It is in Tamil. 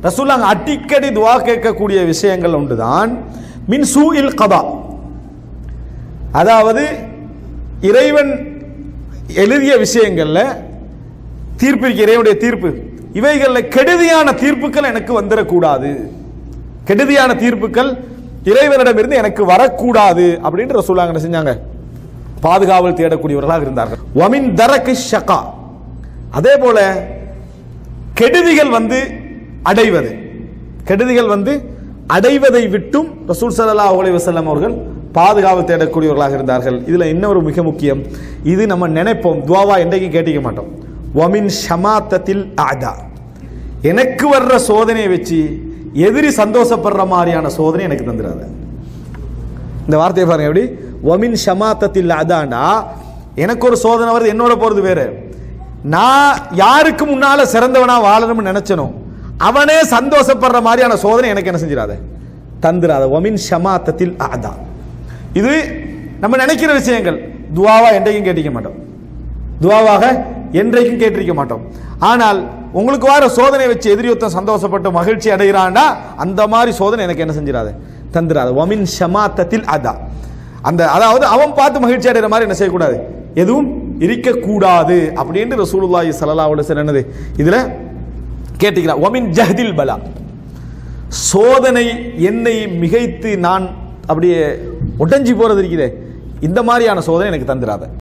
ரசூல்லாங்க அடிக்கடி துவா கேட்கக்கூடிய விஷயங்கள் ஒன்றுதான் மின் சூ இல் கதா அதாவது இறைவன் எழுதிய விஷயங்கள்ல தீர்ப்பிற்கு இறைவனுடைய தீர்ப்பு இவைகளில் கெடுதியான தீர்ப்புகள் எனக்கு வந்துடக்கூடாது கெடுதியான தீர்ப்புகள் இறைவனிடமிருந்து எனக்கு வரக்கூடாது அப்படின்ட்டு ரசூலாங்க என்ன செஞ்சாங்க பாதுகாவல் தேடக்கூடியவர்களாக இருந்தார்கள் வமின் தரக்கு ஷகா அதே போல கெடுதிகள் வந்து அடைவது கெடுதிகள் வந்து அடைவதை விட்டும் ரசூல் ஸல்லல்லாஹு அலைஹி வஸல்லம் அவர்கள் பாதுகாவல் தேடக்கூடியவர்களாக இருந்தார்கள் இதுல இன்னொரு மிக முக்கியம் இது நம்ம நினைப்போம் துவாவா என்றைக்கும் கேட்டிக்க மாட்டோம் வமின் ஷமாத்தத்தில் ஆதா எனக்கு வர்ற சோதனையை வச்சு எதிரி சந்தோஷப்படுற மாதிரியான சோதனை எனக்கு தந்துடாது இந்த வார்த்தையை பாருங்க எப்படி ஒமின் ஷமாத்தத்தில் அதாண்டா எனக்கு ஒரு சோதனை வருது என்னோட போறது வேறு நான் யாருக்கு முன்னால சிறந்தவனா வாழணும்னு நினைச்சனோ அவனே சந்தோஷப்படுற மாதிரியான சோதனை எனக்கு என்ன செஞ்சிடாத தந்துடாத ஒமின் ஷமாத்தத்தில் அதா இது நம்ம நினைக்கிற விஷயங்கள் துவாவா என்றைக்கும் கேட்டிக்க மாட்டோம் துவாவாக என்றைக்கும் கேட்டிருக்க மாட்டோம் ஆனால் உங்களுக்கு வர சோதனை வச்சு எதிரியுத்தம் சந்தோஷப்பட்டு மகிழ்ச்சி அடைகிறான்டா அந்த மாதிரி சோதனை எனக்கு என்ன செஞ்சிடாது தந்துடாது ஒமின் ஷமாத்தத்தில் அதா அந்த அதாவது அவன் பார்த்து மகிழ்ச்சி அடைகிற மாதிரி என்ன செய்யக்கூடாது எதுவும் இருக்கக்கூடாது அப்படின்ட்டு ரசூலுல்லாஹி ஸல்லல்லாஹு அலைஹி வஸல்லம் என்னது இதுல கேட்டிக்கிறான் ஒமின் ஜஹதில் பலா சோதனை என்னை மிகைத்து நான் அப்படியே உடைஞ்சி போறது இருக்குதே இந்த மாதிரியான சோதனை எனக்கு தந்துடாத